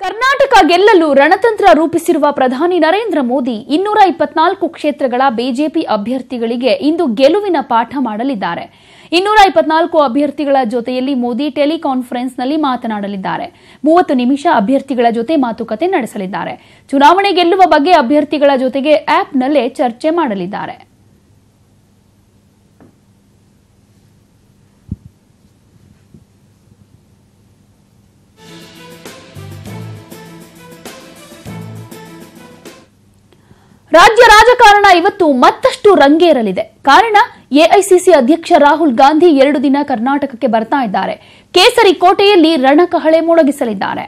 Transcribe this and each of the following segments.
ಕರ್ನಾಟಕ ಗೆಲ್ಲಲು ರಣತಂತ್ರ ರೂಪಿಸಿರುವ ಪ್ರಧಾನಿ ನರೇಂದ್ರ ಮೋದಿ ಇನ್ನೂರ ಇಪ್ಪತ್ನಾಲ್ಕು ಕ್ಷೇತ್ರಗಳ ಬಿಜೆಪಿ ಅಭ್ಯರ್ಥಿಗಳಿಗೆ ಇಂದು ಗೆಲುವಿನ ಪಾಠ ಮಾಡಲಿದ್ದಾರೆ ಇನ್ನೂರ ಇಪ್ಪತ್ನಾಲ್ಕು ಅಭ್ಯರ್ಥಿಗಳ ಜೊತೆಯಲ್ಲಿ ಮೋದಿ ಟೆಲಿಕಾನ್ಫರೆನ್ಸ್ನಲ್ಲಿ ಮಾತನಾಡಲಿದ್ದಾರೆ ಮೂವತ್ತು ನಿಮಿಷ ಅಭ್ಯರ್ಥಿಗಳ ಜೊತೆ ಮಾತುಕತೆ ನಡೆಸಲಿದ್ದಾರೆ ಚುನಾವಣೆ ಗೆಲ್ಲುವ ಬಗ್ಗೆ ಅಭ್ಯರ್ಥಿಗಳ ಜೊತೆಗೆ ಆಪ್ನಲ್ಲೇ ಚರ್ಚೆ ಮಾಡಲಿದ್ದಾರೆ ರಾಜ್ಯ ರಾಜಕಾರಣ ಇವತ್ತು ಮತ್ತಷ್ಟು ರಂಗೇರಲಿದೆ ಕಾರಣ ಎಐಸಿಸಿ ಅಧ್ಯಕ್ಷ ರಾಹುಲ್ ಗಾಂಧಿ ಎರಡು ದಿನ ಕರ್ನಾಟಕಕ್ಕೆ ಬರ್ತಾ ಇದ್ದಾರೆ ಕೇಸರಿ ಕೋಟೆಯಲ್ಲಿ ರಣಕಹಳೆ ಮೊಳಗಿಸಲಿದ್ದಾರೆ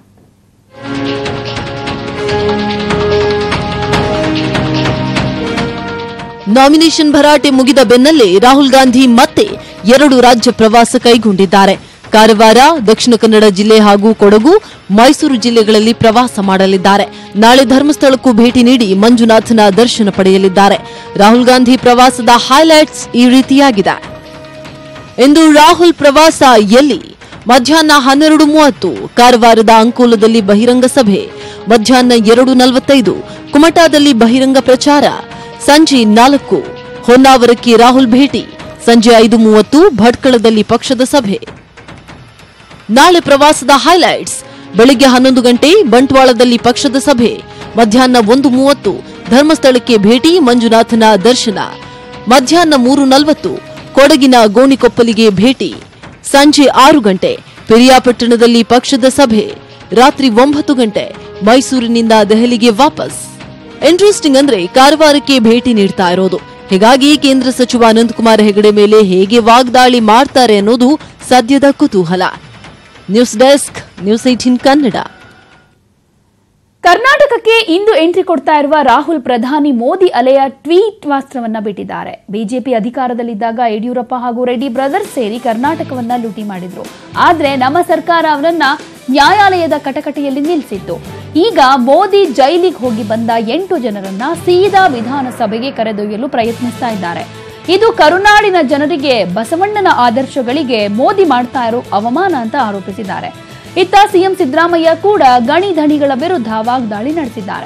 ನಾಮಿನೇಷನ್ ಭರಾಟೆ ಮುಗಿದ ಬೆನ್ನಲ್ಲೇ ರಾಹುಲ್ ಗಾಂಧಿ ಮತ್ತೆ ಎರಡು ರಾಜ್ಯ ಪ್ರವಾಸ ಕೈಗೊಂಡಿದ್ದಾರೆ ಕಾರವಾರ ದಕ್ಷಿಣ ಕನ್ನಡ ಜಿಲ್ಲೆ ಹಾಗೂ ಕೊಡಗು ಮೈಸೂರು ಜಿಲ್ಲೆಗಳಲ್ಲಿ ಪ್ರವಾಸ ಮಾಡಲಿದ್ದಾರೆ ನಾಳೆ ಧರ್ಮಸ್ಥಳಕ್ಕೂ ಭೇಟಿ ನೀಡಿ ಮಂಜುನಾಥನ ದರ್ಶನ ಪಡೆಯಲಿದ್ದಾರೆ ರಾಹುಲ್ ಗಾಂಧಿ ಪ್ರವಾಸದ ಹೈಲೈಟ್ಸ್ ಈ ರೀತಿಯಾಗಿದೆ ಇಂದು ರಾಹುಲ್ ಪ್ರವಾಸ ಎಲ್ಲಿ ಮಧ್ಯಾಹ್ನ ಹನ್ನೆರಡು ಮೂವತ್ತು ಕಾರವಾರದ ಅಂಕೋಲದಲ್ಲಿ ಬಹಿರಂಗ ಸಭೆ ಮಧ್ಯಾಹ್ನ ಎರಡು ನಲವತ್ತೈದು ಕುಮಟಾದಲ್ಲಿ ಬಹಿರಂಗ ಪ್ರಚಾರ ಸಂಜೆ ನಾಲ್ಕು ಹೊನ್ನಾವರಕ್ಕೆ ರಾಹುಲ್ ಭೇಟಿ ಸಂಜೆ ಐದು ಮೂವತ್ತು ಭಟ್ಕಳದಲ್ಲಿ ಪಕ್ಷದ ಸಭೆ ನಾಳೆ ಪ್ರವಾಸದ ಹೈಲೈಟ್ಸ್ ಬೆಳಿಗ್ಗೆ ಹನ್ನೊಂದು ಗಂಟೆ ಬಂಟ್ವಾಳದಲ್ಲಿ ಪಕ್ಷದ ಸಭೆ ಮಧ್ಯಾಹ್ನ ಒಂದು ಮೂವತ್ತು ಧರ್ಮಸ್ಥಳಕ್ಕೆ ಭೇಟಿ ಮಂಜುನಾಥನ ದರ್ಶನ ಮಧ್ಯಾಹ್ನ ಮೂರು ನಲವತ್ತು ಕೊಡಗಿನ ಗೋಣಿಕೊಪ್ಪಲಿಗೆ ಭೇಟಿ ಸಂಜೆ ಆರು ಗಂಟೆ ಪಿರಿಯಾಪಟ್ಟಣದಲ್ಲಿ ಪಕ್ಷದ ಸಭೆ ರಾತ್ರಿ ಒಂಬತ್ತು ಗಂಟೆ ಮೈಸೂರಿನಿಂದ ದೆಹಲಿಗೆ ವಾಪಸ್ ಇಂಟ್ರೆಸ್ಟಿಂಗ್ ಅಂದ್ರೆ ಕಾರವಾರಕ್ಕೆ ಭೇಟಿ ನೀಡ್ತಾ ಇರೋದು ಹೀಗಾಗಿ ಕೇಂದ್ರ ಸಚಿವ ಅನಂತಕುಮಾರ್ ಹೆಗಡೆ ಮೇಲೆ ಹೇಗೆ ವಾಗ್ದಾಳಿ ಮಾಡ್ತಾರೆ ಅನ್ನೋದು ಸದ್ಯದ ಕುತೂಹಲ news desk news eighteen Kannada ಕರ್ನಾಟಕಕ್ಕೆ ಇಂದು ಎಂಟ್ರಿ ಕೊಡ್ತಾ ಇರುವ ರಾಹುಲ್ ಪ್ರಧಾನಿ ಮೋದಿ ಅಲೆಯ ಟ್ವೀಟ್ ವಾಸ್ತ್ರವನ್ನ ಬಿಟ್ಟಿದ್ದಾರೆ ಬಿಜೆಪಿ ಅಧಿಕಾರದಲ್ಲಿದ್ದಾಗ ಯಡಿಯೂರಪ್ಪ ಹಾಗೂ ರೆಡ್ಡಿ ಬ್ರದರ್ಸ್ ಸೇರಿ ಕರ್ನಾಟಕವನ್ನ ಲೂಟಿ ಮಾಡಿದ್ರು ಆದ್ರೆ ನಮ್ಮ ಸರ್ಕಾರ ಅವರನ್ನ ನ್ಯಾಯಾಲಯದ ಕಟಕಟೆಯಲ್ಲಿ ನಿಲ್ಲಿಸಿತ್ತು ಈಗ ಮೋದಿ ಜೈಲಿಗೆ ಹೋಗಿ ಬಂದ ಎಂಟು ಜನರನ್ನ ಸೀದಾ ವಿಧಾನಸಭೆಗೆ ಕರೆದೊಯ್ಯಲು ಪ್ರಯತ್ನಿಸ್ತಾ ಇದ್ದಾರೆ ಇದು ಕರುನಾಡಿನ ಜನರಿಗೆ ಬಸವಣ್ಣನ ಆದರ್ಶಗಳಿಗೆ ಮೋದಿ ಮಾಡ್ತಾ ಇರೋ ಅವಮಾನ ಅಂತ ಆರೋಪಿಸಿದ್ದಾರೆ ಇತ್ತ ಸಿಎಂ ಸಿದ್ದರಾಮಯ್ಯ ಕೂಡ ಗಣಿ ಧಣಿಗಳ ವಿರುದ್ಧ ವಾಗ್ದಾಳಿ ನಡೆಸಿದ್ದಾರೆ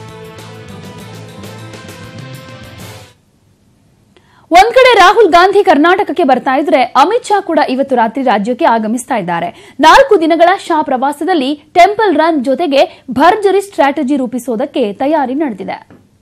ಒಂದ್ ಕಡೆ ರಾಹುಲ್ ಗಾಂಧಿ ಕರ್ನಾಟಕಕ್ಕೆ ಬರ್ತಾ ಇದ್ರೆ ಅಮಿತ್ ಶಾ ಕೂಡ ಇವತ್ತು ರಾತ್ರಿ ರಾಜ್ಯಕ್ಕೆ ಆಗಮಿಸ್ತಾ ಇದ್ದಾರೆ ನಾಲ್ಕು ದಿನಗಳ ಶಾ ಪ್ರವಾಸದಲ್ಲಿ ಟೆಂಪಲ್ ರನ್ ಜೊತೆಗೆ ಭರ್ಜರಿ ಸ್ಟ್ರಾಟಜಿ ರೂಪಿಸೋದಕ್ಕೆ ತಯಾರಿ ನಡೆದಿದೆ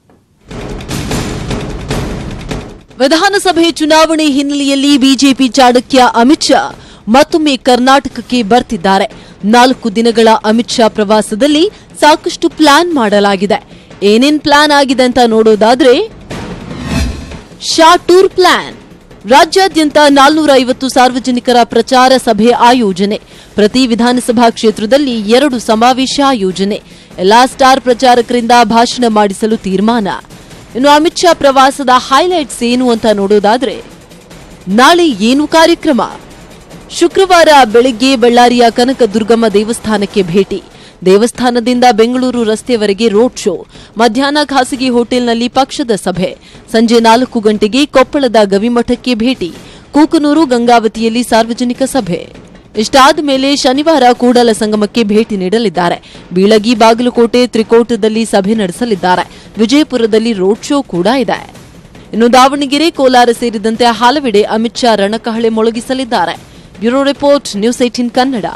ವಿಧಾನಸಭೆ ಚುನಾವಣೆ ಹಿನ್ನೆಲೆಯಲ್ಲಿ ಬಿಜೆಪಿ ಚಾಣಕ್ಯ ಅಮಿತ್ ಶಾ ಮತ್ತೊಮ್ಮೆ ಕರ್ನಾಟಕಕ್ಕೆ ಬರ್ತಿದ್ದಾರೆ ನಾಲ್ಕು ದಿನಗಳ ಅಮಿತ್ ಶಾ ಪ್ರವಾಸದಲ್ಲಿ ಸಾಕಷ್ಟು ಪ್ಲಾನ್ ಮಾಡಲಾಗಿದೆ ಏನೇನ್ ಪ್ಲಾನ್ ಆಗಿದೆ ಅಂತ ನೋಡೋದಾದ್ರೆ ಶಾ ಟೂರ್ ಪ್ಲಾನ್ ರಾಜ್ಯಾದ್ಯಂತ ನಾಲ್ನೂರ ಐವತ್ತು ಸಾರ್ವಜನಿಕರ ಪ್ರಚಾರ ಸಭೆ ಆಯೋಜನೆ ಪ್ರತಿ ವಿಧಾನಸಭಾ ಕ್ಷೇತ್ರದಲ್ಲಿ ಎರಡು ಸಮಾವೇಶ ಆಯೋಜನೆ ಎಲ್ಲಾ ಸ್ಟಾರ್ ಪ್ರಚಾರಕರಿಂದ ಭಾಷಣ ಮಾಡಿಸಲು ತೀರ್ಮಾನ ಇನ್ನು ಅಮಿತ್ ಶಾ ಪ್ರವಾಸದ ಹೈಲೈಟ್ಸ್ ಏನು ಅಂತ ನೋಡೋದಾದ್ರೆ ನಾಳೆ ಏನು ಕಾರ್ಯಕ್ರಮ ಶುಕ್ರವಾರ ಬೆಳಗ್ಗೆ ಬಳ್ಳಾರಿಯ ಕನಕದುರ್ಗಮ್ಮ ದೇವಸ್ಥಾನಕ್ಕೆ ಭೇಟಿ ದೇವಸ್ಥಾನದಿಂದ ಬೆಂಗಳೂರು ರಸ್ತೆವರೆಗೆ ರೋಡ್ ಶೋ ಮಧ್ಯಾಹ್ನ ಖಾಸಗಿ ಹೋಟೆಲ್ನಲ್ಲಿ ಪಕ್ಷದ ಸಭೆ ಸಂಜೆ ನಾಲ್ಕು ಗಂಟೆಗೆ ಕೊಪ್ಪಳದ ಗವಿಮಠಕ್ಕೆ ಭೇಟಿ ಕೂಕನೂರು ಗಂಗಾವತಿಯಲ್ಲಿ ಸಾರ್ವಜನಿಕ ಸಭೆ ಇಷ್ಟಾದ ಮೇಲೆ ಶನಿವಾರ ಕೂಡಲ ಸಂಗಮಕ್ಕೆ ಭೇಟಿ ನೀಡಲಿದ್ದಾರೆ ಬೀಳಗಿ ಬಾಗಲಕೋಟೆ ತ್ರಿಕೋಟದಲ್ಲಿ ಸಭೆ ನಡೆಸಲಿದ್ದಾರೆ ವಿಜಯಪುರದಲ್ಲಿ ರೋಡ್ ಶೋ ಕೂಡ ಇದೆ ಇನ್ನು ದಾವಣಗೆರೆ ಕೋಲಾರ ಸೇರಿದಂತೆ ಹಲವೆಡೆ ಅಮಿತ್ ಶಾ ರಣಕಹಳೆ ಮೊಳಗಿಸಲಿದ್ದಾರೆ bureau report news eighteen Kannada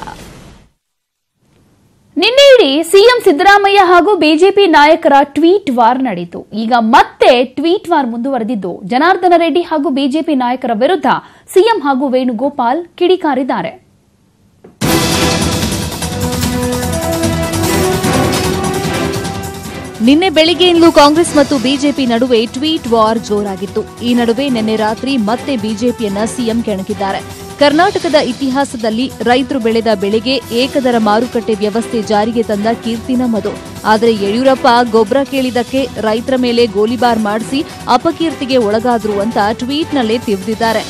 ನಿನ್ನೆ ಇಡೀ ಸಿಎಂ ಸಿದ್ದರಾಮಯ್ಯ ಹಾಗೂ ಬಿಜೆಪಿ ನಾಯಕರ ಟ್ವೀಟ್ ವಾರ್ ನಡೆಯಿತು ಈಗ ಮತ್ತೆ ಟ್ವೀಟ್ ವಾರ್ ಮುಂದುವರೆದಿದ್ದು ಜನಾರ್ದನ ರೆಡ್ಡಿ ಹಾಗೂ ಬಿಜೆಪಿ ನಾಯಕರ ವಿರುದ್ಧ ಸಿಎಂ ಹಾಗೂ ವೇಣುಗೋಪಾಲ್ ಕಿಡಿಕಾರಿದ್ದಾರೆ ನಿನ್ನೆ ಬೆಳಿಗ್ಗೆಯಿಂದಲೂ ಕಾಂಗ್ರೆಸ್ ಮತ್ತು ಬಿಜೆಪಿ ನಡುವೆ ಟ್ವೀಟ್ ವಾರ್ ಜೋರಾಗಿತ್ತು ಈ ನಡುವೆ ನಿನ್ನೆ ರಾತ್ರಿ ಮತ್ತೆ ಬಿಜೆಪಿಯನ್ನ ಸಿಎಂ ಕೆಣಕಿದ್ದಾರೆ ಕರ್ನಾಟಕದ ಇತಿಹಾಸದಲ್ಲಿ ರೈತರು ಬೆಳೆದ ಬೆಳೆಗೆ ಏಕದರ ಮಾರುಕಟ್ಟೆ ವ್ಯವಸ್ಥೆ ಜಾರಿಗೆ ತಂದ ಕೀರ್ತಿ ನಮ್ಮದು ಆದರೆ ಯಡಿಯೂರಪ್ಪ ಗೊಬ್ಬರ ಕೇಳಿದಕ್ಕೆ ರೈತರ ಮೇಲೆ ಗೋಲಿಬಾರ್ ಮಾಡಿಸಿ ಅಪಕೀರ್ತಿಗೆ ಒಳಗಾದ್ರು ಅಂತ ಟ್ವೀಟ್ನಲ್ಲೇ ತಿವಿದಿದ್ದಾರೆ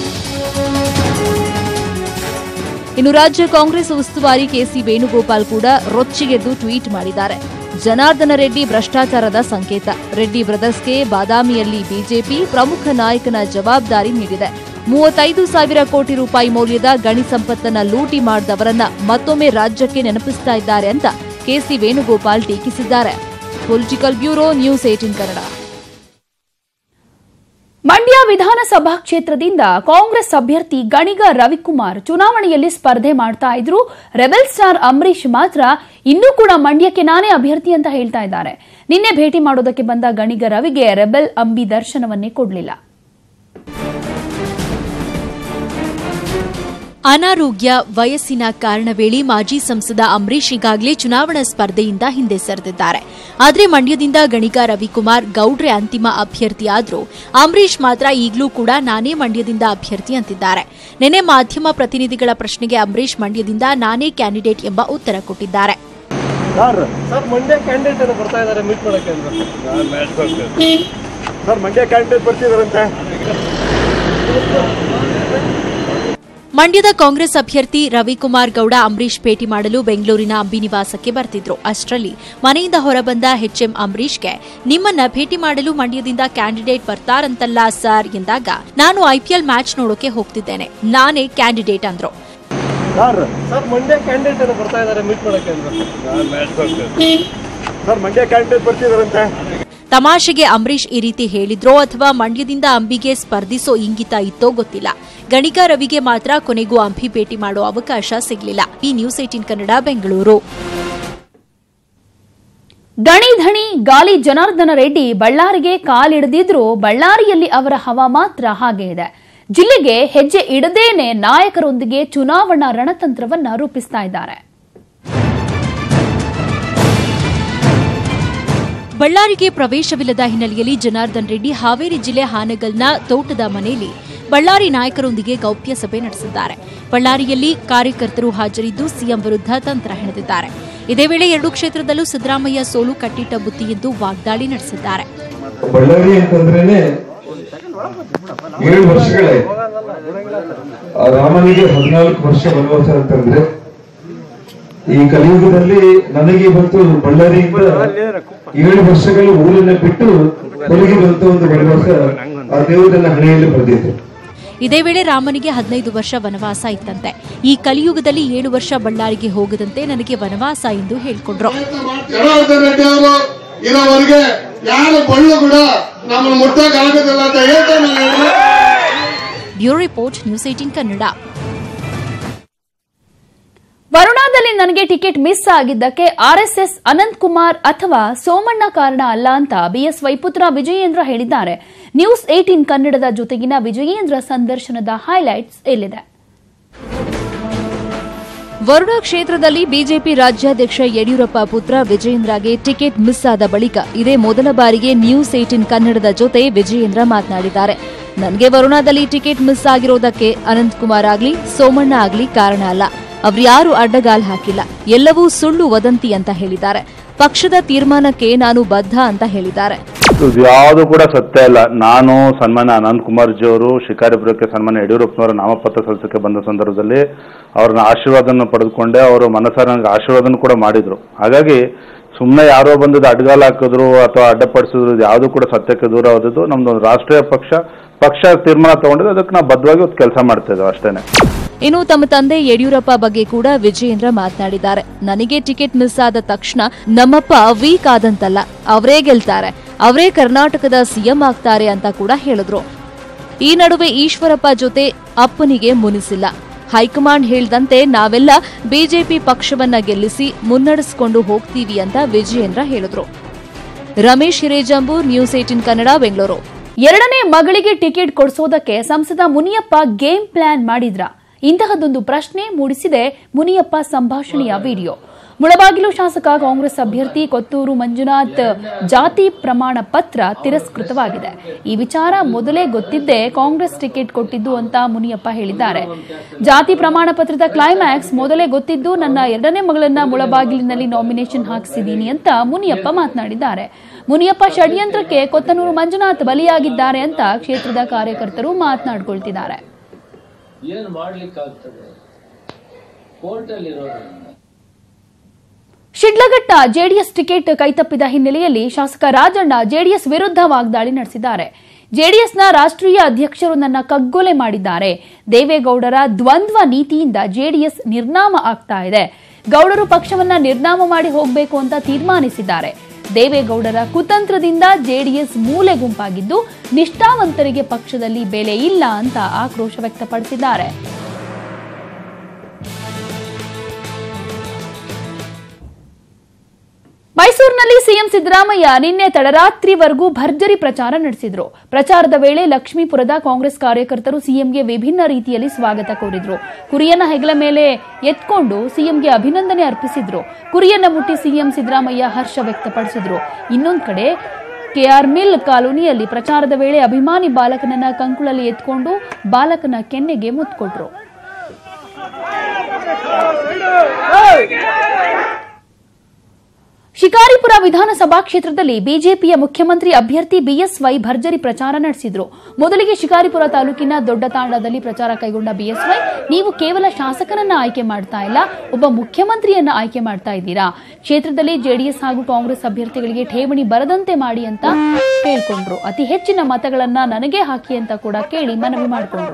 ಇನ್ನು ರಾಜ್ಯ ಕಾಂಗ್ರೆಸ್ ಉಸ್ತುವಾರಿ ಕೆಸಿ ವೇಣುಗೋಪಾಲ್ ಕೂಡ ರೊಚ್ಚಿಗೆದ್ದು ಟ್ವೀಟ್ ಮಾಡಿದ್ದಾರೆ ಜನಾರ್ದನ ರೆಡ್ಡಿ ಭ್ರಷ್ಟಾಚಾರದ ಸಂಕೇತ ರೆಡ್ಡಿ ಬ್ರದರ್ಸ್ಗೆ ಬಾದಾಮಿಯಲ್ಲಿ ಬಿಜೆಪಿ ಪ್ರಮುಖ ನಾಯಕನ ಜವಾಬ್ದಾರಿ ನೀಡಿದೆ ಮೂವತ್ತೈದು ಸಾವಿರ ಕೋಟಿ ರೂಪಾಯಿ ಮೌಲ್ಯದ ಗಣಿ ಸಂಪತ್ತನ್ನ ಲೂಟಿ ಮಾಡಿದವರನ್ನ ಮತ್ತೊಮ್ಮೆ ರಾಜ್ಯಕ್ಕೆ ನೆನಪಿಸ್ತಾ ಇದ್ದಾರೆ ಅಂತ ಕೆಸಿ ವೇಣುಗೋಪಾಲ್ ಟೀಕಿಸಿದ್ದಾರೆ political bureau news eighteen Kannada Mandya ವಿಧಾನಸಭಾ ಕ್ಷೇತ್ರದಿಂದ ಕಾಂಗ್ರೆಸ್ ಅಭ್ಯರ್ಥಿ ಗಣಿಗ ರವಿಕುಮಾರ್ ಚುನಾವಣೆಯಲ್ಲಿ ಸ್ಪರ್ಧೆ ಮಾಡ್ತಾ ಇದ್ರು ರೆಬೆಲ್ ಸ್ಟಾರ್ ಅಂಬರೀಶ್ ಮಾತ್ರ ಇನ್ನೂ ಕೂಡ ಮಂಡ್ಯಕ್ಕೆ ನಾನೇ ಅಭ್ಯರ್ಥಿ ಅಂತ ಹೇಳ್ತಾ ಇದ್ದಾರೆ ನಿನ್ನೆ ಭೇಟಿ ಮಾಡೋದಕ್ಕೆ ಬಂದ ಗಣಿಗ ರವಿಗೆ ರೆಬೆಲ್ ಅಂಬಿ ದರ್ಶನವನ್ನೇ ಕೊಡಲಿಲ್ಲ ಅನಾರೋಗ್ಯ ವಯಸ್ಸಿನ ಕಾರಣವೇಳಿ ಮಾಜಿ ಸಂಸದ ಅಂಬರೀಶ್ ಈಗಾಗಲೇ ಚುನಾವಣಾ ಸ್ಪರ್ಧೆಯಿಂದ ಹಿಂದೆ ಸರಿದಿದ್ದಾರೆ ಆದರೆ ಮಂಡ್ಯದಿಂದ ಗಣಿಗ ರವಿಕುಮಾರ್ ಗೌಡ್ರೆ ಅಂತಿಮ ಅಭ್ಯರ್ಥಿ ಆದರೂ ಅಂಬರೀಶ್ ಮಾತ್ರ ಈಗಲೂ ಕೂಡ ನಾನೇ ಮಂಡ್ಯದಿಂದ ಅಭ್ಯರ್ಥಿ ಅಂತಿದ್ದಾರೆ ನಿನ್ನೆ ಮಾಧ್ಯಮ ಪ್ರತಿನಿಧಿಗಳ ಪ್ರಶ್ನೆಗೆ ಅಂಬರೀಶ್ ಮಂಡ್ಯದಿಂದ ನಾನೇ ಕ್ಯಾಂಡಿಡೇಟ್ ಎಂಬ ಉತ್ತರ ಕೊಟ್ಟಿದ್ದಾರೆ ಸರ್ ಸರ್ ಮಂಡ್ಯ ಕ್ಯಾಂಡಿಡೇಟ್ ಏನೋ ಬರ್ತಾ ಇದ್ದಾರೆ ಮೀಟ್ ಮಾಡಕ್ಕೆ ಅಂದ್ರೆ ಸರ್ ಮಂಡ್ಯ ಕ್ಯಾಂಡಿಡೇಟ್ ಬರ್ತಿದಾರಂತೆ ಮಂಡ್ಯದ ಕಾಂಗ್ರೆಸ್ ಅಭ್ಯರ್ಥಿ ರವಿಕುಮಾರ್ ಗೌಡ ಅಂಬರೀಶ್ ಭೇಟಿ ಮಾಡಲು ಬೆಂಗಳೂರಿನ ಅಂಬಿ ನಿವಾಸಕ್ಕೆ ಬರ್ತಿದ್ರು ಅಷ್ಟರಲ್ಲಿ ಮನೆಯಿಂದ ಹೊರಬಂದ ಎಚ್ಎಂ ಅಂಬರೀಶ್ಗೆ ನಿಮ್ಮನ್ನ ಭೇಟಿ ಮಾಡಲು ಮಂಡ್ಯದಿಂದ ಕ್ಯಾಂಡಿಡೇಟ್ ಬರ್ತಾರಂತಲ್ಲ ಸರ್ ಎಂದಾಗ ನಾನು ಐಪಿಎಲ್ ಮ್ಯಾಚ್ ನೋಡೋಕೆ ಹೋಗ್ತಿದ್ದೇನೆ ನಾನೇ ಕ್ಯಾಂಡಿಡೇಟ್ ಅಂದ್ರು ಸರ್ ಸರ್ ಮಂಡ್ಯ ಕ್ಯಾಂಡಿಡೇಟ್ ಏನೋ ಬರ್ತಾ ಇದ್ದಾರೆ ಮೀಟ್ ಮಾಡಕ್ಕೆ ಅಂದ್ರೆ ಸರ್ ಮಂಡ್ಯ ಕ್ಯಾಂಡಿಡೇಟ್ ಬರ್ತಿದಾರಂತೆ ತಮಾಷೆಗೆ ಅಂಬರೀಶ್ ಈ ರೀತಿ ಹೇಳಿದ್ರೋ ಅಥವಾ ಮಂಡ್ಯದಿಂದ ಅಂಬಿಗೆ ಸ್ಪರ್ಧಿಸೋ ಇಂಗಿತ ಇತ್ತೋ ಗೊತ್ತಿಲ್ಲ ಗಣಿಗ ರವಿಗೆ ಮಾತ್ರ ಕೊನೆಗೂ ಅಂಬಿ ಭೇಟಿ ಮಾಡೋ ಅವಕಾಶ ಸಿಗಲಿಲ್ಲ ಈ ನ್ಯೂಸ್ ಏಟಿನ್ ಕನ್ನಡ ಬೆಂಗಳೂರು ದಣಿ ಧಣಿ ಗಾಲಿ ಜನಾರ್ದನ ರೆಡ್ಡಿ ಬಳ್ಳಾರಿಗೆ ಕಾಲಿಡದಿದ್ರೂ ಬಳ್ಳಾರಿಯಲ್ಲಿ ಅವರ ಹವಾ ಮಾತ್ರ ಹಾಗೆ ಇದೆ ಜಿಲ್ಲೆಗೆ ಹೆಜ್ಜೆ ಇಡದೇನೆ ನಾಯಕರೊಂದಿಗೆ ಚುನಾವಣಾ ರಣತಂತ್ರವನ್ನ ರೂಪಿಸ್ತಾ ಇದ್ದಾರೆ ಬಳ್ಳಾರಿಗೆ ಪ್ರವೇಶವಿಲ್ಲದ ಹಿನ್ನೆಲೆಯಲ್ಲಿ ಜನಾರ್ದನ್ ರೆಡ್ಡಿ ಹಾವೇರಿ ಜಿಲ್ಲೆ ಹಾನಗಲ್ನ ತೋಟದ ಮನೆಯಲ್ಲಿ ಬಳ್ಳಾರಿ ನಾಯಕರೊಂದಿಗೆ ಗೌಪ್ಯ ಸಭೆ ನಡೆಸಿದ್ದಾರೆ ಬಳ್ಳಾರಿಯಲ್ಲಿ ಕಾರ್ಯಕರ್ತರು ಹಾಜರಿದ್ದು ಸಿಎಂ ವಿರುದ್ಧ ತಂತ್ರ ಹೆಣೆದಿದ್ದಾರೆ ಇದೇ ವೇಳೆ ಎರಡು ಕ್ಷೇತ್ರದಲ್ಲೂ ಸಿದ್ದರಾಮಯ್ಯ ಸೋಲು ಕಟ್ಟಿಟ್ಟ ಬುತ್ತಿ ಎಂದು ವಾಗ್ದಾಳಿ ನಡೆಸಿದ್ದಾರೆ ಬಳ್ಳಾರಿ ಅಂತಂದ್ರೇನೆ ಏಳು ವರ್ಷಗಳಾಯ್ತು ಆ ರಾಮನಿಗೆ ಹದಿನಾಲ್ಕು ವರ್ಷ ವನವಾಸ ಅಂತಂದ್ರೆ ಈ ಕಲಿಯುಗದಲ್ಲಿ ನನಗೆ ಇವತ್ತು ಬಳ್ಳಾರಿಯಿಂದ ಏಳು ವರ್ಷಗಳು ಊರನ್ನ ಬಿಟ್ಟು ಹೊರಗಿರುವಂತ ಒಂದು ವನವಾಸ ಆ ದೇವರನ್ನ ಹಣೆಯಲ್ಲಿ ಬರೆದಿತ್ತು ಇದೇ ವೇಳೆ ರಾಮನಿಗೆ ಹದಿನೈದು ವರ್ಷ ವನವಾಸ ಇತ್ತಂತೆ ಈ ಕಲಿಯುಗದಲ್ಲಿ ಏಳು ವರ್ಷ ಬಳ್ಳಾರಿಗೆ ಹೋಗದಂತೆ ನನಗೆ ವನವಾಸ ಎಂದು ಹೇಳಿಕೊಂಡ್ರು ಜನಾರ್ದನ್ ರೆಡ್ಡಿ ಅವರು ಇರೋವರೆಗೆ ಯಾರು ಬಳ್ಳು ಕೂಡ ನಮ್ಮನ್ನು ಮುಟ್ಟಕ್ ಆಗೋದಿಲ್ಲ ಅಂತ ಹೇಳ್ತಾ ನಾನು ಹೇಳಿದೆ. Bureau report news eighteen Kannada ವರುಣಾದಲ್ಲಿ ನನಗೆ ಟಿಕೆಟ್ ಮಿಸ್ ಆಗಿದ್ದಕ್ಕೆ ಆರ್ಎಸ್ಎಸ್ ಅನಂತ್ ಕುಮಾರ್ ಅಥವಾ ಸೋಮಣ್ಣ ಕಾರಣ ಅಲ್ಲ ಅಂತ ಬಿಎಸ್ವೈ ಪುತ್ರ ವಿಜಯೇಂದ್ರ ಹೇಳಿದ್ದಾರೆ ನ್ಯೂಸ್ ಏಟೀನ್ ಕನ್ನಡದ ಜೊತೆಗಿನ ವಿಜಯೇಂದ್ರ ಸಂದರ್ಶನದ ಹೈಲೈಟ್ಸ್ ಇಲ್ಲಿದೆ ವರುಣಾ ಕ್ಷೇತ್ರದಲ್ಲಿ ಬಿಜೆಪಿ ರಾಜ್ಯಾಧ್ಯಕ್ಷ ಯಡಿಯೂರಪ್ಪ ಪುತ್ರ ವಿಜಯೇಂದ್ರಗೆ ಟಿಕೆಟ್ ಮಿಸ್ ಆದ ಬಳಿಕ ಇದೇ ಮೊದಲ ಬಾರಿಗೆ ನ್ಯೂಸ್ ಏಟಿನ್ ಕನ್ನಡದ ಜೊತೆ ವಿಜಯೇಂದ್ರ ಮಾತನಾಡಿದ್ದಾರೆ ನನಗೆ ವರುಣಾದಲ್ಲಿ ಟಿಕೆಟ್ ಮಿಸ್ ಆಗಿರೋದಕ್ಕೆ ಅನಂತಕುಮಾರ್ ಆಗ್ಲಿ ಸೋಮಣ್ಣ ಆಗ್ಲಿ ಕಾರಣ ಅಲ್ಲ ಅವ್ರ್ಯಾರು ಅಡ್ಡಗಾಲ್ ಹಾಕಿಲ್ಲ ಎಲ್ಲವೂ ಸುಳ್ಳು ವದಂತಿ ಅಂತ ಹೇಳಿದ್ದಾರೆ ಪಕ್ಷದ ತೀರ್ಮಾನಕ್ಕೆ ನಾನು ಬದ್ಧ ಅಂತ ಹೇಳಿದ್ದಾರೆ ಇದು ಯಾವುದು ಕೂಡ ಸತ್ಯ ಇಲ್ಲ ನಾನು ಸನ್ಮಾನ್ಯ ಅನಂತ್ ಕುಮಾರ್ ಜಿ ಅವರು ಶಿಕಾರಿಪುರಕ್ಕೆ ಸನ್ಮಾನ್ಯ ಯಡಿಯೂರಪ್ಪನವರ ನಾಮಪತ್ರ ಸಲ್ಲಿಸಕ್ಕೆ ಬಂದ ಸಂದರ್ಭದಲ್ಲಿ ಅವ್ರನ್ನ ಆಶೀರ್ವಾದನ ಪಡೆದುಕೊಂಡೆ ಅವರು ಮನಸಾರ ನನಗೆ ಆಶೀರ್ವಾದನ ಕೂಡ ಮಾಡಿದ್ರು ಹಾಗಾಗಿ ಸುಮ್ಮನೆ ಯಾರೋ ಬಂದದ್ದು ಅಡ್ಗಾಲ್ ಹಾಕಿದ್ರು ಅಥವಾ ಅಡ್ಡಪಡಿಸಿದ್ರು ಇದು ಯಾವುದು ಕೂಡ ಸತ್ಯಕ್ಕೆ ದೂರ ಹೋದದ್ದು ನಮ್ದು ಒಂದು ರಾಷ್ಟ್ರೀಯ ಪಕ್ಷ ಪಕ್ಷ ತೀರ್ಮಾನ ತಗೊಂಡಿದ್ದು ಅದಕ್ಕೆ ನಾವು ಬದ್ಧವಾಗಿ ಕೆಲಸ ಮಾಡ್ತಾ ಇದ್ದೇವೆ ಅಷ್ಟೇನೆ ಇನ್ನು ತಮ್ಮ ತಂದೆ ಯಡಿಯೂರಪ್ಪ ಬಗ್ಗೆ ಕೂಡ ವಿಜಯೇಂದ್ರ ಮಾತನಾಡಿದ್ದಾರೆ ನನಗೆ ಟಿಕೆಟ್ ಮಿಸ್ ಆದ ತಕ್ಷಣ ನಮ್ಮಪ್ಪ ವೀಕ್ ಆದಂತಲ್ಲ ಅವರೇ ಗೆಲ್ತಾರೆ ಅವರೇ ಕರ್ನಾಟಕದ ಸಿಎಂ ಆಗ್ತಾರೆ ಅಂತ ಕೂಡ ಹೇಳಿದ್ರು ಈ ನಡುವೆ ಈಶ್ವರಪ್ಪ ಜೊತೆ ಅಪ್ಪನಿಗೆ ಮುನಿಸಿಲ್ಲ ಹೈಕಮಾಂಡ್ ಹೇಳ್ದಂತೆ ನಾವೆಲ್ಲ ಬಿಜೆಪಿ ಪಕ್ಷವನ್ನ ಗೆಲ್ಲಿಸಿ ಮುನ್ನಡೆಸಿಕೊಂಡು ಹೋಗ್ತೀವಿ ಅಂತ ವಿಜಯೇಂದ್ರ ಹೇಳಿದ್ರು ರಮೇಶ್ ಹಿರೇಜಂಬೂರ್ ನ್ಯೂಸ್ ಏಟಿನ್ ಕನ್ನಡ ಬೆಂಗಳೂರು ಎರಡನೇ ಮಗಳಿಗೆ ಟಿಕೆಟ್ ಕೊಡಿಸೋದಕ್ಕೆ ಸಂಸದ ಮುನಿಯಪ್ಪ ಗೇಮ್ ಪ್ಲಾನ್ ಮಾಡಿದ್ರ ಇಂತಹದೊಂದು ಪ್ರಶ್ನೆ ಮೂಡಿಸಿದೆ ಮುನಿಯಪ್ಪ ಸಂಭಾಷಣೆಯ ವಿಡಿಯೋ ಮುಳಬಾಗಿಲು ಶಾಸಕ ಕಾಂಗ್ರೆಸ್ ಅಭ್ಯರ್ಥಿ ಕೊತ್ತೂರು ಮಂಜುನಾಥ್ ಜಾತಿ ಪ್ರಮಾಣ ಪತ್ರ ತಿರಸ್ಕೃತವಾಗಿದೆ ಈ ವಿಚಾರ ಮೊದಲೇ ಗೊತ್ತಿದ್ದೇ ಕಾಂಗ್ರೆಸ್ ಟಿಕೆಟ್ ಕೊಟ್ಟಿದ್ದು ಅಂತ ಮುನಿಯಪ್ಪ ಹೇಳಿದ್ದಾರೆ ಜಾತಿ ಪ್ರಮಾಣ ಪತ್ರದ ಕ್ಲೈಮ್ಯಾಕ್ಸ್ ಮೊದಲೇ ಗೊತ್ತಿದ್ದು ನನ್ನ ಎರಡನೇ ಮಗಳನ್ನ ಮುಳಬಾಗಿಲಿನಲ್ಲಿ ನಾಮಿನೇಷನ್ ಹಾಕಿಸಿದ್ದೀನಿ ಅಂತ ಮುನಿಯಪ್ಪ ಮಾತನಾಡಿದ್ದಾರೆ ಮುನಿಯಪ್ಪ ಷಡ್ಯಂತ್ರಕ್ಕೆ ಕೊತ್ತನೂರು ಮಂಜುನಾಥ್ ಬಲಿಯಾಗಿದ್ದಾರೆ ಅಂತ ಕ್ಷೇತ್ರದ ಕಾರ್ಯಕರ್ತರು ಮಾತನಾಡ್ಕೊಳ್ತಿದ್ದಾರೆ ಏನು ಮಾಡ್ಲಿಕ್ಕಾಗ್ತದೆ ಕೋರ್ಟಲ್ಲಿರೋದು ಶಿಡ್ಲಘಟ್ಟ ಜೆಡಿಎಸ್ ಟಿಕೆಟ್ ಕೈತಪ್ಪಿದ ಹಿನ್ನೆಲೆಯಲ್ಲಿ ಶಾಸಕ ರಾಜಣ್ಣ ಜೆಡಿಎಸ್ ವಿರುದ್ಧ ವಾಗ್ದಾಳಿ ನಡೆಸಿದ್ದಾರೆ ಜೆಡಿಎಸ್ನ ರಾಷ್ಟ್ರೀಯ ಅಧ್ಯಕ್ಷರು ನನ್ನ ಕಗ್ಗೊಲೆ ಮಾಡಿದ್ದಾರೆ ದೇವೇಗೌಡರ ದ್ವಂದ್ವ ನೀತಿಯಿಂದ ಜೆಡಿಎಸ್ ನಿರ್ನಾಮ ಆಗ್ತಾ ಇದೆ ಗೌಡರು ಪಕ್ಷವನ್ನ ನಿರ್ನಾಮ ಮಾಡಿ ಹೋಗಬೇಕು ಅಂತ ತೀರ್ಮಾನಿಸಿದ್ದಾರೆ ದೇವೇಗೌಡರ ಕುತಂತ್ರದಿಂದ ಜೆಡಿಎಸ್ ಮೂಲೆ ಗುಂಪಾಗಿದ್ದು ನಿಷ್ಠಾವಂತರಿಗೆ ಪಕ್ಷದಲ್ಲಿ ಬೆಲೆ ಇಲ್ಲ ಅಂತ ಆಕ್ರೋಶ ವ್ಯಕ್ತಪಡಿಸಿದ್ದಾರೆ ಮೈಸೂರಿನಲ್ಲಿ ಸಿಎಂ ಸಿದ್ದರಾಮಯ್ಯ ನಿನ್ನೆ ತಡರಾತ್ರಿವರೆಗೂ ಭರ್ಜರಿ ಪ್ರಚಾರ ನಡೆಸಿದ್ರು ಪ್ರಚಾರದ ವೇಳೆ ಲಕ್ಷ್ಮೀಪುರದ ಕಾಂಗ್ರೆಸ್ ಕಾರ್ಯಕರ್ತರು ಸಿಎಂಗೆ ವಿಭಿನ್ನ ರೀತಿಯಲ್ಲಿ ಸ್ವಾಗತ ಕೋರಿದ್ರು ಕುರಿಯನ್ನ ಹೆಗಲ ಮೇಲೆ ಎತ್ಕೊಂಡು ಸಿಎಂಗೆ ಅಭಿನಂದನೆ ಅರ್ಪಿಸಿದ್ರು ಕುರಿಯನ್ನ ಮುಟ್ಟಿ ಸಿಎಂ ಸಿದ್ದರಾಮಯ್ಯ ಹರ್ಷ ವ್ಯಕ್ತಪಡಿಸಿದ್ರು ಇನ್ನೊಂದು ಕಡೆ ಕೆಆರ್ ಮಿಲ್ ಕಾಲೋನಿಯಲ್ಲಿ ಪ್ರಚಾರದ ವೇಳೆ ಅಭಿಮಾನಿ ಬಾಲಕನನ್ನ ಕಂಕುಳಲ್ಲಿ ಎತ್ಕೊಂಡು ಬಾಲಕನ ಕೆನ್ನೆಗೆ ಮುತ್ಕೊಟ್ರು ಶಿಕಾರಿಪುರ ವಿಧಾನಸಭಾ ಕ್ಷೇತ್ರದಲ್ಲಿ ಬಿಜೆಪಿಯ ಮುಖ್ಯಮಂತ್ರಿ ಅಭ್ಯರ್ಥಿ ಬಿಎಸ್ವೈ ಭರ್ಜರಿ ಪ್ರಚಾರ ನಡೆಸಿದ್ರು ಮೊದಲಿಗೆ ಶಿಕಾರಿಪುರ ತಾಲೂಕಿನ ದೊಡ್ಡ ತಾಂಡದಲ್ಲಿ ಪ್ರಚಾರ ಕೈಗೊಂಡ ಬಿಎಸ್ವೈ ನೀವು ಕೇವಲ ಶಾಸಕರನ್ನ ಆಯ್ಕೆ ಮಾಡ್ತಾ ಇಲ್ಲ ಒಬ್ಬ ಮುಖ್ಯಮಂತ್ರಿಯನ್ನ ಆಯ್ಕೆ ಮಾಡ್ತಾ ಇದ್ದೀರಾ ಕ್ಷೇತ್ರದಲ್ಲಿ ಜೆಡಿಎಸ್ ಹಾಗೂ ಕಾಂಗ್ರೆಸ್ ಅಭ್ಯರ್ಥಿಗಳಿಗೆ ಠೇವಣಿ ಬರದಂತೆ ಮಾಡಿ ಅಂತ ಕೇಳ್ಕೊಂಡ್ರು ಅತಿ ಹೆಚ್ಚಿನ ಮತಗಳನ್ನ ನನಗೆ ಹಾಕಿ ಅಂತ ಕೂಡ ಕೇಳಿ ಮನವಿ ಮಾಡಿಕೊಂಡ್ರು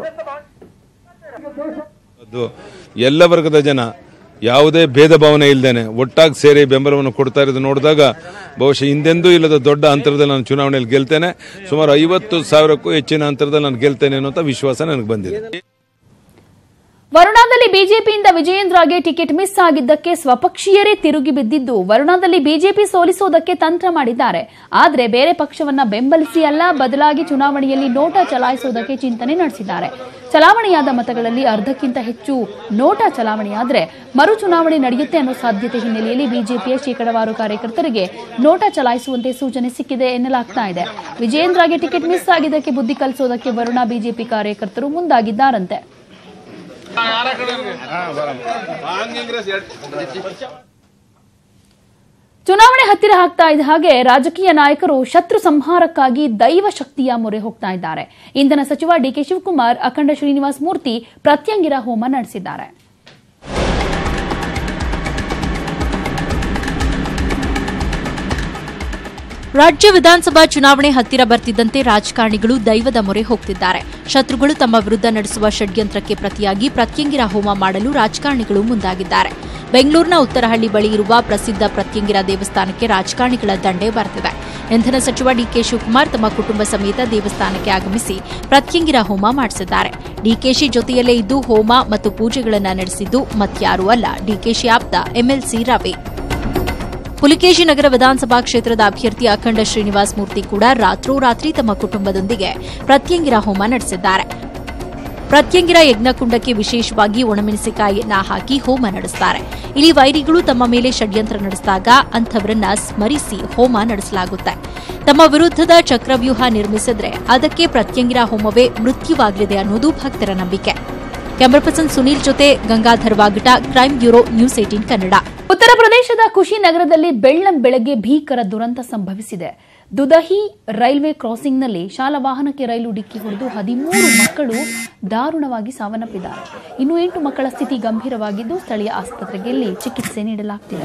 ಅದು ಎಲ್ಲ ವರ್ಗದ ಜನ ಯಾವುದೇ ಭೇದ ಭಾವನೆ ಇಲ್ಲದೇನೆ ಒಟ್ಟಾಗಿ ಸೇರಿ ಬೆಂಬಲವನ್ನು ಕೊಡ್ತಾ ಇರೋದು ನೋಡಿದಾಗ ಬಹುಶಃ ಹಿಂದೆಂದೂ ಇಲ್ಲದ ದೊಡ್ಡ ಅಂತರದಲ್ಲಿ ನಾನು ಚುನಾವಣೆಯಲ್ಲಿ ಗೆಲ್ತೇನೆ ಸುಮಾರು ಐವತ್ತು ಸಾವಿರಕ್ಕೂ ಹೆಚ್ಚಿನ ಅಂತರದಲ್ಲಿ ನಾನು ಗೆಲ್ತೇನೆ ಅನ್ನೋಂಥ ವಿಶ್ವಾಸ ನನಗೆ ಬಂದಿದೆ ವರುಣಾದಲ್ಲಿ ಬಿಜೆಪಿಯಿಂದ ವಿಜಯೇಂದ್ರಗೆ ಟಿಕೆಟ್ ಮಿಸ್ ಆಗಿದ್ದಕ್ಕೆ ಸ್ವಪಕ್ಷೀಯರೇ ತಿರುಗಿ ಬಿದ್ದಿದ್ದು ವರುಣಾದಲ್ಲಿ ಬಿಜೆಪಿ ಸೋಲಿಸೋದಕ್ಕೆ ತಂತ್ರ ಮಾಡಿದ್ದಾರೆ ಆದರೆ ಬೇರೆ ಪಕ್ಷವನ್ನ ಬೆಂಬಲಿಸಿ ಅಲ್ಲ ಬದಲಾಗಿ ಚುನಾವಣೆಯಲ್ಲಿ ನೋಟಾ ಚಲಾಯಿಸುವುದಕ್ಕೆ ಚಿಂತನೆ ನಡೆಸಿದ್ದಾರೆ ಚಲಾವಣೆಯಾದ ಮತಗಳಲ್ಲಿ ಅರ್ಧಕ್ಕಿಂತ ಹೆಚ್ಚು ನೋಟಾ ಚಲಾವಣೆಯಾದರೆ ಮರು ಚುನಾವಣೆ ನಡೆಯುತ್ತೆ ಅನ್ನೋ ಸಾಧ್ಯತೆ ಹಿನ್ನೆಲೆಯಲ್ಲಿ ಬಿಜೆಪಿಯ ಶೇಕಡವಾರು ಕಾರ್ಯಕರ್ತರಿಗೆ ನೋಟಾ ಚಲಾಯಿಸುವಂತೆ ಸೂಚನೆ ಸಿಕ್ಕಿದೆ ಎನ್ನಲಾಗ್ತಾ ಇದೆ ವಿಜಯೇಂದ್ರಗೆ ಟಿಕೆಟ್ ಮಿಸ್ ಆಗಿದ್ದಕ್ಕೆ ಬುದ್ಧಿ ಕಲಿಸೋದಕ್ಕೆ ವರುಣ ಬಿಜೆಪಿ ಕಾರ್ಯಕರ್ತರು ಮುಂದಾಗಿದ್ದಾರಂತೆ ಚುನಾವಣೆ ಹತ್ತಿರ ಆಗ್ತಾ ಇದ್ದ ಹಾಗೆ ರಾಜಕೀಯ ನಾಯಕರು ಶತ್ರು ಸಂಹಾರಕ್ಕಾಗಿ ದೈವ ಶಕ್ತಿಯ ಮೊರೆ ಹೋಗ್ತಾ ಇದ್ದಾರೆ ಇಂಧನ ಸಚಿವ ಡಿಕೆ ಶಿವಕುಮಾರ್ ಅಖಂಡ ಶ್ರೀನಿವಾಸ್ ಮೂರ್ತಿ ಪ್ರತ್ಯಂಗಿರ ಹೋಮ ನಡೆಸಿದ್ದಾರೆ ರಾಜ್ಯ ವಿಧಾನಸಭಾ ಚುನಾವಣೆ ಹತ್ತಿರ ಬರ್ತಿದ್ದಂತೆ ರಾಜಕಾರಣಿಗಳು ದೈವದ ಮೊರೆ ಹೋಗ್ತಿದ್ದಾರೆ ಶತ್ರುಗಳು ತಮ್ಮ ವಿರುದ್ಧ ನಡೆಸುವ ಷಡ್ಯಂತ್ರಕ್ಕೆ ಪ್ರತಿಯಾಗಿ ಪ್ರತ್ಯಂಗಿರ ಹೋಮ ಮಾಡಲು ರಾಜಕಾರಣಿಗಳು ಮುಂದಾಗಿದ್ದಾರೆ ಬೆಂಗಳೂರಿನ ಉತ್ತರಹಳ್ಳಿ ಬಳಿ ಇರುವ ಪ್ರಸಿದ್ಧ ಪ್ರತ್ಯಂಗಿರ ದೇವಸ್ಥಾನಕ್ಕೆ ರಾಜಕಾರಣಿಗಳ ದಂಡೆ ಬರ್ತಿದೆ ಇಂಧನ ಸಚಿವ ಡಿಕೆ ಶಿವಕುಮಾರ್ ತಮ್ಮ ಕುಟುಂಬ ಸಮೇತ ದೇವಸ್ಥಾನಕ್ಕೆ ಆಗಮಿಸಿ ಪ್ರತ್ಯಂಗಿರ ಹೋಮ ಮಾಡಿಸಿದ್ದಾರೆ ಡಿಕೆಶಿ ಜೊತೆಯಲ್ಲೇ ಇದ್ದು ಹೋಮ ಮತ್ತು ಪೂಜೆಗಳನ್ನು ನಡೆಸಿದ್ದು ಮತ್ಯಾರೂ ಅಲ್ಲ ಡಿಕೆಶಿ ಆಪ್ತ ಎಂಎಲ್ಸಿ ರವಿ ಪುಲಿಕೇಶಿ ನಗರ ವಿಧಾನಸಭಾ ಕ್ಷೇತ್ರದ ಅಭ್ಯರ್ಥಿ ಅಖಂಡ ಶ್ರೀನಿವಾಸ್ ಮೂರ್ತಿ ಕೂಡ ರಾತ್ರೋರಾತ್ರಿ ತಮ್ಮ ಕುಟುಂಬದೊಂದಿಗೆ ಪ್ರತ್ಯಂಗಿರ ಹೋಮ ನಡೆಸಿದ್ದಾರೆ ಪ್ರತ್ಯಂಗಿರ ಯಜ್ಞಕುಂಡಕ್ಕೆ ವಿಶೇಷವಾಗಿ ಒಣಮೆಣಸಿಕಾಯಿಯನ್ನ ಹಾಕಿ ಹೋಮ ನಡೆಸುತ್ತಾರೆ ಇಲ್ಲಿ ವೈರಿಗಳು ತಮ್ಮ ಮೇಲೆ ಷಡ್ಯಂತ್ರ ನಡೆಸಿದಾಗ ಅಂಥವರನ್ನ ಸ್ಮರಿಸಿ ಹೋಮ ನಡೆಸಲಾಗುತ್ತೆ ತಮ್ಮ ವಿರುದ್ಧದ ಚಕ್ರವ್ಯೂಹ ನಿರ್ಮಿಸಿದ್ರೆ ಅದಕ್ಕೆ ಪ್ರತ್ಯಂಗಿರ ಹೋಮವೇ ಮೃತ್ಯುವಾಗಲಿದೆ ಅನ್ನೋದು ಭಕ್ತರ ನಂಬಿಕೆ ಕ್ಯಾಮರಾ ಪರ್ಸನ್ ಸುನೀಲ್ ಜೊತೆ Gangadhar Vagata crime bureau news eighteen Kannada ಉತ್ತರ ಪ್ರದೇಶದ ಕುಶಿನಗರದಲ್ಲಿ ಬೆಳ್ಳಂ ಬೆಳಗ್ಗೆ ಭೀಕರ ದುರಂತ ಸಂಭವಿಸಿದೆ ದುದಹಿ ರೈಲ್ವೆ ಕ್ರಾಸಿಂಗ್ನಲ್ಲಿ ಶಾಲಾ ವಾಹನಕ್ಕೆ ರೈಲು ಡಿಕ್ಕಿ ಹೊಡೆದು ಹದಿಮೂರು ಮಕ್ಕಳು ದಾರುಣವಾಗಿ ಸಾವನ್ನಪ್ಪಿದ್ದಾರೆ ಇನ್ನು ಎಂಟು ಮಕ್ಕಳ ಸ್ಥಿತಿ ಗಂಭೀರವಾಗಿದ್ದು ಸ್ಥಳೀಯ ಆಸ್ಪತ್ರೆಯಲ್ಲಿ ಚಿಕಿತ್ಸೆ ನೀಡಲಾಗುತ್ತಿದೆ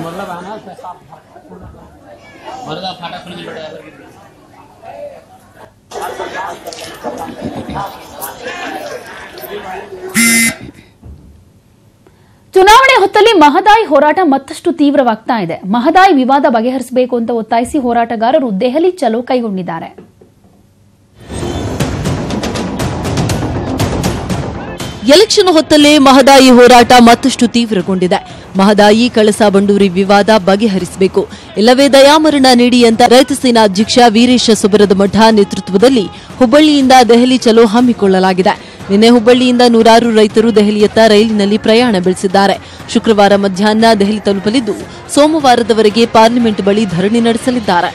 ಚುನಾವಣೆ ಹೊತ್ತಲ್ಲಿ ಮಹದಾಯಿ ಹೋರಾಟ ಮತ್ತಷ್ಟು ತೀವ್ರವಾಗ್ತಾ ಇದೆ ಮಹದಾಯಿ ವಿವಾದ ಬಗೆಹರಿಸಬೇಕು ಅಂತ ಒತ್ತಾಯಿಸಿ ಹೋರಾಟಗಾರರು ದೆಹಲಿ ಚಲೋ ಕೈಗೊಂಡಿದ್ದಾರೆ ಎಲೆಕ್ಷನ್ ಹೊತ್ತಲ್ಲೇ ಮಹದಾಯಿ ಹೋರಾಟ ಮತ್ತಷ್ಟು ತೀವ್ರಗೊಂಡಿದೆ ಮಹದಾಯಿ ಕಳಸಾ ಬಂಡೂರಿ ವಿವಾದ ಬಗೆಹರಿಸಬೇಕು ಇಲ್ಲವೇ ದಯಾಮರಣ ನೀಡಿ ಅಂತ ರೈತ ಸೇನಾ ಅಧ್ಯಕ್ಷ ವೀರೇಶ ಸುಬರದಮಠ ನೇತೃತ್ವದಲ್ಲಿ ಹುಬ್ಬಳ್ಳಿಯಿಂದ ದೆಹಲಿ ಚಲೋ ಹಮ್ಮಿಕೊಳ್ಳಲಾಗಿದೆ ನಿನ್ನೆ ಹುಬ್ಬಳ್ಳಿಯಿಂದ ನೂರಾರು ರೈತರು ದೆಹಲಿಯತ್ತ ರೈಲಿನಲ್ಲಿ ಪ್ರಯಾಣ ಬೆಳೆಸಿದ್ದಾರೆ ಶುಕ್ರವಾರ ಮಧ್ಯಾಹ್ನ ದೆಹಲಿ ತಲುಪಲಿದ್ದು ಸೋಮವಾರದವರೆಗೆ ಪಾರ್ಲಿಮೆಂಟ್ ಬಳಿ ಧರಣಿ ನಡೆಸಲಿದ್ದಾರೆ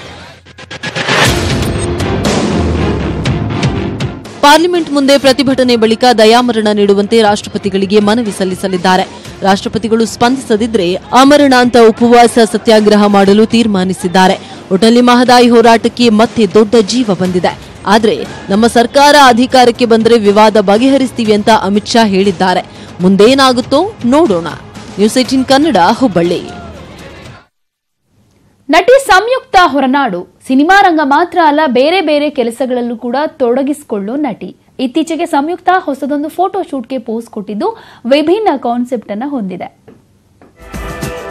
ಪಾರ್ಲಿಮೆಂಟ್ ಮುಂದೆ ಪ್ರತಿಭಟನೆ ಬಳಿಕ ದಯಾಮರಣ ನೀಡುವಂತೆ ರಾಷ್ಟ್ರಪತಿಗಳಿಗೆ ಮನವಿ ಸಲ್ಲಿಸಲಿದ್ದಾರೆ ರಾಷ್ಟ್ರಪತಿಗಳು ಸ್ಪಂದಿಸದಿದ್ರೆ ಅಮರಣಾಂತ ಉಪವಾಸ ಸತ್ಯಾಗ್ರಹ ಮಾಡಲು ತೀರ್ಮಾನಿಸಿದ್ದಾರೆ ಒಟ್ಟಲ್ಲಿ ಮಹದಾಯಿ ಹೋರಾಟಕ್ಕೆ ಮತ್ತೆ ದೊಡ್ಡ ಜೀವ ಬಂದಿದೆ ಆದ್ರೆ ನಮ್ಮ ಸರ್ಕಾರ ಅಧಿಕಾರಕ್ಕೆ ಬಂದರೆ ವಿವಾದ ಬಗೆಹರಿಸ್ತೀವಿ ಅಂತ ಅಮಿತ್ ಶಾ ಹೇಳಿದ್ದಾರೆ ಮುಂದೇನಾಗುತ್ತೋ ನೋಡೋಣ ನ್ಯೂಸ್ ಏಟೀನ್ ಕನ್ನಡ ಹುಬ್ಬಳ್ಳಿ ನಟಿ ಸಂಯುಕ್ತ ಹೊರನಾಡು ಸಿನಿಮಾ ರಂಗ ಮಾತ್ರ ಅಲ್ಲ ಬೇರೆ ಬೇರೆ ಕೆಲಸಗಳಲ್ಲೂ ಕೂಡ ತೊಡಗಿಸಿಕೊಳ್ಳೋ ನಟಿ ಇತ್ತೀಚೆಗೆ ಸಂಯುಕ್ತ ಹೊಸದೊಂದು ಫೋಟೋ ಶೂಟ್ಗೆ ಪೋಸ್ ಕೊಟ್ಟಿದ್ದು ವಿಭಿನ್ನ ಕಾನ್ಸೆಪ್ಟ್ ಅನ್ನ ಹೊಂದಿದೆ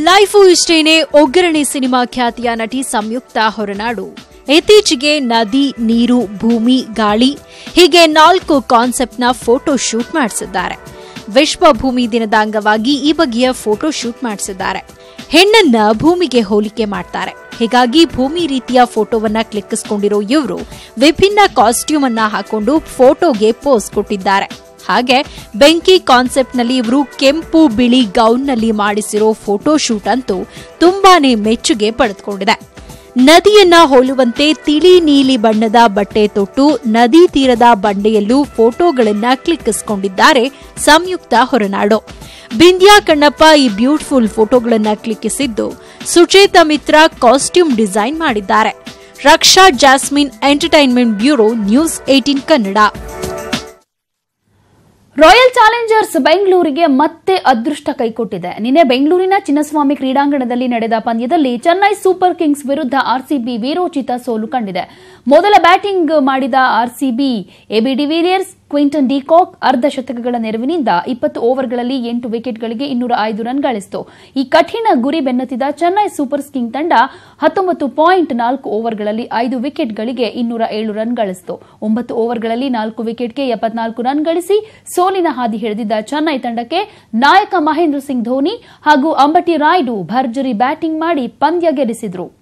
ಲೈಫು ಇಷ್ಟೇನೆ ಒಗ್ಗರಣೆ ಸಿನಿಮಾ ಖ್ಯಾತಿಯ ನಟಿ ಸಂಯುಕ್ತ ಹೊರನಾಡು ಇತ್ತೀಚೆಗೆ ನದಿ ನೀರು ಭೂಮಿ ಗಾಳಿ ಹೀಗೆ ನಾಲ್ಕು ಕಾನ್ಸೆಪ್ಟ್ನ ಫೋಟೋ ಶೂಟ್ ಮಾಡಿಸಿದ್ದಾರೆ ವಿಶ್ವ ಭೂಮಿ ದಿನದ ಅಂಗವಾಗಿ ಈ ಬಗೆಯ ಫೋಟೋ ಶೂಟ್ ಮಾಡಿಸಿದ್ದಾರೆ ಹೆಣ್ಣನ್ನ ಭೂಮಿಗೆ ಹೋಲಿಕೆ ಮಾಡ್ತಾರೆ ಹೀಗಾಗಿ ಭೂಮಿ ರೀತಿಯ ಫೋಟೋವನ್ನ ಕ್ಲಿಕ್ಕಿಸಿಕೊಂಡಿರೋ ಇವರು ವಿಭಿನ್ನ ಕಾಸ್ಟ್ಯೂಮ್ ಅನ್ನ ಹಾಕೊಂಡು ಫೋಟೋಗೆ ಪೋಸ್ ಕೊಟ್ಟಿದ್ದಾರೆ ಹಾಗೆ ಬೆಂಕಿ ಕಾನ್ಸೆಪ್ಟ್ನಲ್ಲಿ ಇವರು ಕೆಂಪು ಬಿಳಿ ಗೌನ್ನಲ್ಲಿ ಮಾಡಿಸಿರೋ ಫೋಟೋ ಶೂಟ್ ಅಂತೂ ತುಂಬಾನೇ ಮೆಚ್ಚುಗೆ ಪಡೆದುಕೊಂಡಿದೆ ನದಿಯನ್ನ ಹೋಲುವಂತೆ ತಿಳಿ ನೀಲಿ ಬಣ್ಣದ ಬಟ್ಟೆ ತೊಟ್ಟು ನದಿ ತೀರದ ಬಂಡೆಯಲ್ಲೂ ಫೋಟೋಗಳನ್ನ ಕ್ಲಿಕ್ಕಿಸಿಕೊಂಡಿದ್ದಾರೆ ಸಂಯುಕ್ತ ಹೊರನಾಡು ಬಿಂದ್ಯಾ ಕಣ್ಣಪ್ಪ ಈ ಬ್ಯೂಟಿಫುಲ್ ಫೋಟೋಗಳನ್ನ ಕ್ಲಿಕ್ಕಿಸಿದ್ದು ಸುಚೇತ ಮಿತ್ರ ಕಾಸ್ಟ್ಯೂಮ್ ಡಿಸೈನ್ ಮಾಡಿದ್ದಾರೆ Raksha Jasmine entertainment bureau news eighteen Kannada Royal Challengers ಬೆಂಗಳೂರಿಗೆ ಮತ್ತೆ ಅದೃಷ್ಟ ಕೈಕೊಟ್ಟಿದೆ ನಿನ್ನೆ ಬೆಂಗಳೂರಿನ ಚಿನ್ನಸ್ವಾಮಿ ಕ್ರೀಡಾಂಗಣದಲ್ಲಿ ನಡೆದ ಪಂದ್ಯದಲ್ಲಿ ಚೆನ್ನೈ ಸೂಪರ್ ಕಿಂಗ್ಸ್ ವಿರುದ್ಧ ಆರ್ಸಿಬಿ ವೀರೋಚಿತ ಸೋಲು ಕಂಡಿದೆ ಮೊದಲ ಬ್ಯಾಟಿಂಗ್ ಮಾಡಿದ RCB AB de Villiers Quinton de Kock ಅರ್ಧ ಶತಕಗಳ ನೆರವಿನಿಂದ ಇಪ್ಪತ್ತು ಓವರ್ಗಳಲ್ಲಿ ಎಂಟು ವಿಕೆಟ್ಗಳಿಗೆ ಇನ್ನೂರ ಐದು ರನ್ ಗಳಿಸಿತು ಈ ಕಠಿಣ ಗುರಿ ಬೆನ್ನತ್ತಿದ ಚೆನ್ನೈ ಸೂಪರ್ ಕಿಂಗ್ ತಂಡ ಹತ್ತೊಂಬತ್ತು ಪಾಯಿಂಟ್ ನಾಲ್ಕು ಓವರ್ಗಳಲ್ಲಿ ಐದು ವಿಕೆಟ್ಗಳಿಗೆ ಇನ್ನೂರ ಏಳು ರನ್ ಗಳಿಸಿತು ಒಂಬತ್ತು ಓವರ್ಗಳಲ್ಲಿ ನಾಲ್ಕು ವಿಕೆಟ್ಗೆ ಎಪ್ಪತ್ನಾಲ್ಕು ರನ್ ಗಳಿಸಿ ಸೋಲಿನ ಹಾದಿ ಹಿಡಿದಿದ್ದ ಚೆನ್ನೈ ತಂಡಕ್ಕೆ ನಾಯಕ ಮಹೇಂದ್ರ ಸಿಂಗ್ ಧೋನಿ ಹಾಗೂ ಅಂಬಟಿ ರಾಯ್ಡು ಭರ್ಜರಿ ಬ್ಯಾಟಿಂಗ್ ಮಾಡಿ ಪಂದ್ಯ ಗೆಲ್ಲಿಸಿದ್ರು